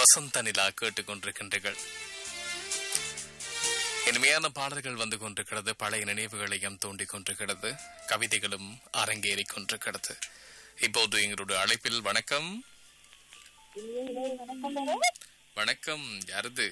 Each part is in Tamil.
வசந்த நிலா கேட்டுக்கொண்டிருக்கின்றீர்கள் இனிமையான பாடல்கள் வந்து கொண்டிருக்கிறது பழைய நினைவுகளையும் தூண்டிக் கொண்டிருக்கிறது கவிதைகளும் அரங்கேறிக் கொண்டிருக்கிறது இப்போது எங்களுடைய அழைப்பில் வணக்கம் வணக்கம் யாரது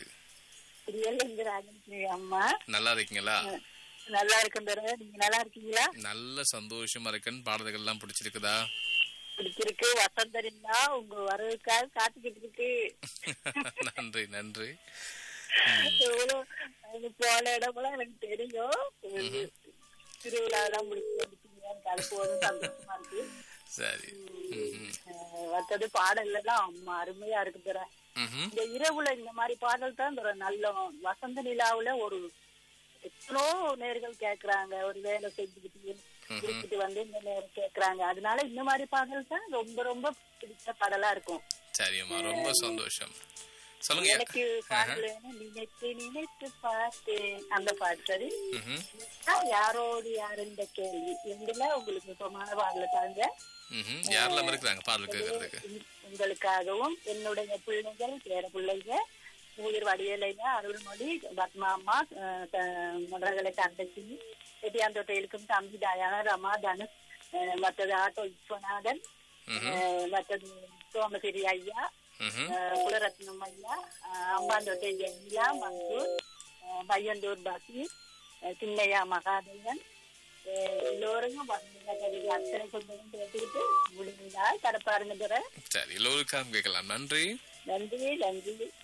அம்மா நல்லா இருக்கீங்களா நல்லா இருக்கேன் நீங்க நல்லா இருக்கீங்களா நல்ல சந்தோஷமா இருக்குன்னு பாடல்கள் எல்லாம் பிடிச்சிருக்குதா பிடிச்சிருக்கு வசந்தரின்னா உங்க வரவுக்காக காத்துக்கிட்டு இருக்கு நன்றி நன்றி எவ்வளவு அது போன இடமெல்லாம் எனக்கு தெரியும் திருவிழாவெல்லாம் முடிச்சு வந்துட்டீங்க எனக்கு அது போதும் சந்தோஷமா இருக்கு சரி ம்ஹும். அஹ் மத்தது பாடல் எல்லாம் அம்மா அருமையா இருக்கு தர ம்ஹும். இந்த இரவுல இந்த மாதிரி பாடல் தான் தர நல்ல வசந்த நிலாவுல ஒரு எத்தனோ நேர்கள் கேக்குறாங்க ஒரு வேலை செஞ்சுக்கிட்டு இருந்துட்டு வந்து இந்த நேரம் கேக்குறாங்க அதனால இந்த மாதிரி பாடல் தான் ரொம்ப ரொம்ப பிடிச்ச பாடலா இருக்கும் சரியம்மா ரொம்ப சந்தோஷம் சொல்லுங்க எனக்கு பாடல் வேணும், நினைத்து நினைத்து பார்த்தேன் அந்த பாட்டு சரி ம்ஹும். நான் யாரோடு யார் இந்த கேள்வி எங்குல உங்களுக்கு விருப்பமான பாடல தாங்க ம்ஹும். யாரெல்லாம் இருக்கிறாங்க பாடல் கேட்கறதுக்கு உங்க- உங்களுக்காகவும் என்னுடைய பிள்ளைகள் பேர பிள்ளைங்க உயிர் வடிவேலைங்க அருள்மொழி பத்மா அம்மா அஹ், த- மன்றகளை தங்கச்சி செட்டியாந்தோட்டையிலுக்கும் தம்பி தயானா ரமா தனுஷ் அஹ், மற்றது ஆட்டோ விஸ்வநாதன் அஹ், மற்றது சோமசிரி ஐயா ம்ஹும். அஹ், குலரத்னம் ஐயா அஹ், அம்பாந்தோட்டை ஜெமிலா மன்சூர் அஹ், பையந்தூர் பசீர் அஹ், சின்னையா மகாதேவன் அஹ், எல்லோரையும் வசந்த கவிதை அத்தனை சொந்தமும் கேட்டுக்கிட்டு முடிந்தால் கடப்பாருங்க துறை சரி எல்லோருக்காகவும் கேட்கலாம் நன்றி நன்றி நன்றி